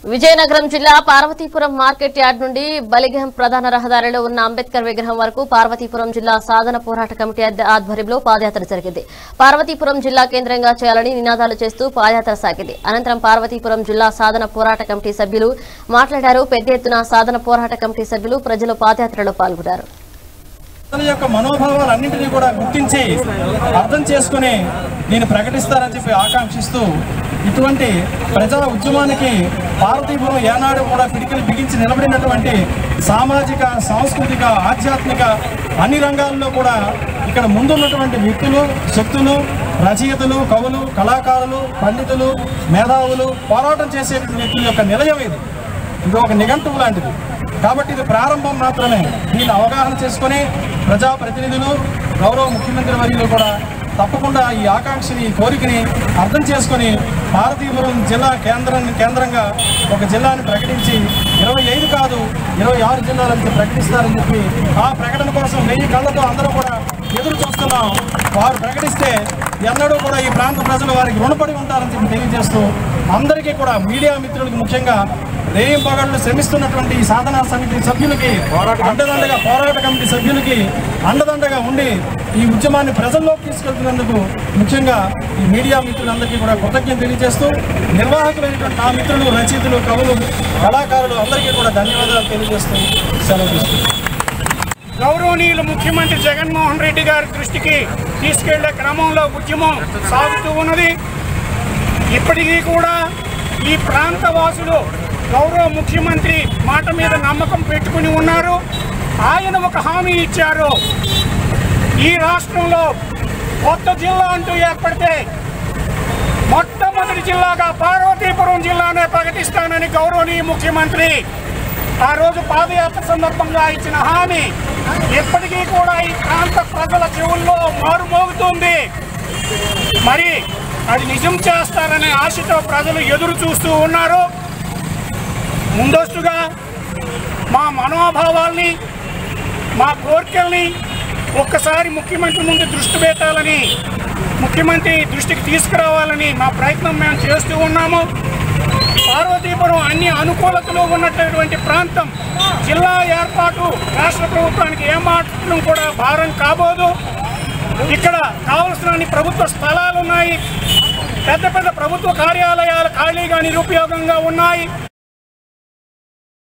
విజయనగరం జిల్లా Parvathipuram market yard నుండి బలిగం ప్రధాన రహదారిలో ఉన్న అంబేద్కర్ విగ్రహం వరకు పార్వతీపురం జిల్లా సాధన పోరాట కమిటీ అధ్య- ఆధ్వర్యంలో పాదయాత్ర జరిగింది పార్వతీపురం జిల్లా కేంద్రంగా చేయాలని నినాదాలు చేస్తూ పాదయాత్ర సాగింది అనంతరం పార్వతీపురం జిల్లా సాధన పోరాట కమిటీ సభ్యులు మాట్లాడారు పెద్ద ఎత్తున సాధన పోరాట కమిటీ సభ్యులు ప్రజలు పాదయాత్రలో పాల్గొన్నారు తన యొక్క మనోభావాలన్నింటినీ కూడా గుర్తించి అర్థం చేసుకుని దీన్ని ప్రకటిస్తారని చెప్పి ఆకాంక్షిస్తూ ఇటువంటి ప్రజా ఉద్యమానికి భారతీపురం ఏనాడు కూడా పిడికిలు బిగించి నిలబడినటువంటి సామాజిక సాంస్కృతిక ఆధ్యాత్మిక అన్ని రంగాల్లో కూడా ఇక్కడ ముందున్నటువంటి వ్యక్తులు శక్తులు రచయితలు కవులు కళాకారులు పండితులు మేధావులు పోరాటం చేసేటువంటి వ్యక్తుల యొక్క నిలయం ఇది ఇది ఒక నిఘంటువు లాంటిది కాబట్టి ఇది ప్రారంభం మాత్రమే దీన్ని అవగాహన చేసుకొని ప్రజాప్రతినిధులు గౌరవ ముఖ్యమంత్రి వర్యులు కూడా తప్పకుండా ఈ ఆకాంక్షని ఈ కోరికని అర్థం చేసుకొని భారతీయపురం జిల్లా కేంద్రం కేంద్రంగా ఒక జిల్లాని ప్రకటించి ఇరవై ఐదు కాదు ఇరవై ఆరు జిల్లాలని ప్రకటిస్తారని చెప్పి ఆ ప్రకటన కోసం వెయ్యి కళ్ళతో అందరూ కూడా ఎదురు చూస్తున్నాం వారు ప్రకటిస్తే ఎన్నడూ కూడా ఈ ప్రాంత ప్రజలు వారికి రుణపడి ఉంటారని చెప్పి తెలియజేస్తూ అందరికీ కూడా మీడియా మిత్రులకు ముఖ్యంగా రేయం పగళ్ళు శ్రమిస్తున్నటువంటి ఈ సాధనా సమితి సభ్యులకి అండదండగా పోరాట కమిటీ సభ్యులకి అండదండగా ఉండి ఈ ఉద్యమాన్ని ప్రజల్లోకి తీసుకెళ్తున్నందుకు ముఖ్యంగా ఈ మీడియా మిత్రులందరికీ కూడా కృతజ్ఞత తెలియజేస్తూ నిర్వాహకులైనటువంటి నా మిత్రులు రచయితలు కవులు కళాకారులు అందరికీ కూడా ధన్యవాదాలు తెలియజేస్తూ సెలవు తీసుకుంటాను గౌరవనీయులు ముఖ్యమంత్రి జగన్మోహన్ రెడ్డి గారి దృష్టికి తీసుకెళ్లే క్రమంలో ఉద్యమం సాగుతూ ఉన్నది ఇప్పటికీ కూడా ఈ ప్రాంత వాసులు గౌరవ ముఖ్యమంత్రి మాట మీద నమ్మకం పెట్టుకుని ఉన్నారు ఆయన ఒక హామీ ఇచ్చారు ఈ రాష్ట్రంలో కొత్త జిల్లా అంటూ ఏర్పడితే మొట్టమొదటి జిల్లాగా పార్వతీపురం జిల్లానే ప్రకటిస్తానని గౌరవనీయ ముఖ్యమంత్రి ఆ రోజు పాదయాత్ర సందర్భంగా ఇచ్చిన హామీ ఎప్పటికీ కూడా ఈ ప్రాంత ప్రజల చెవుల్లో మారుమోగుతుంది మరి అది నిజం చేస్తారనే ఆశతో ప్రజలు ఎదురు చూస్తూ ఉన్నారు ముందస్తుగా మా మనోభావాల్ని మా కోరికల్ని ఒక్కసారి ముఖ్యమంత్రి ముందు దృష్టి పెట్టాలని ముఖ్యమంత్రి దృష్టికి తీసుకురావాలని మా ప్రయత్నం మేము చేస్తూ ఉన్నాము పార్వతీపురం అన్ని అనుకూలతలు ఉన్నటువంటి ప్రాంతం జిల్లా ఏర్పాటు రాష్ట్ర ప్రభుత్వానికి ఏమాత్రం కూడా భారం కాబోదు ఇక్కడ కావలసిన అన్ని ప్రభుత్వ స్థలాలు ఉన్నాయి పెద్ద పెద్ద ప్రభుత్వ కార్యాలయాలు ఖాళీగా నిరుపయోగంగా ఉన్నాయి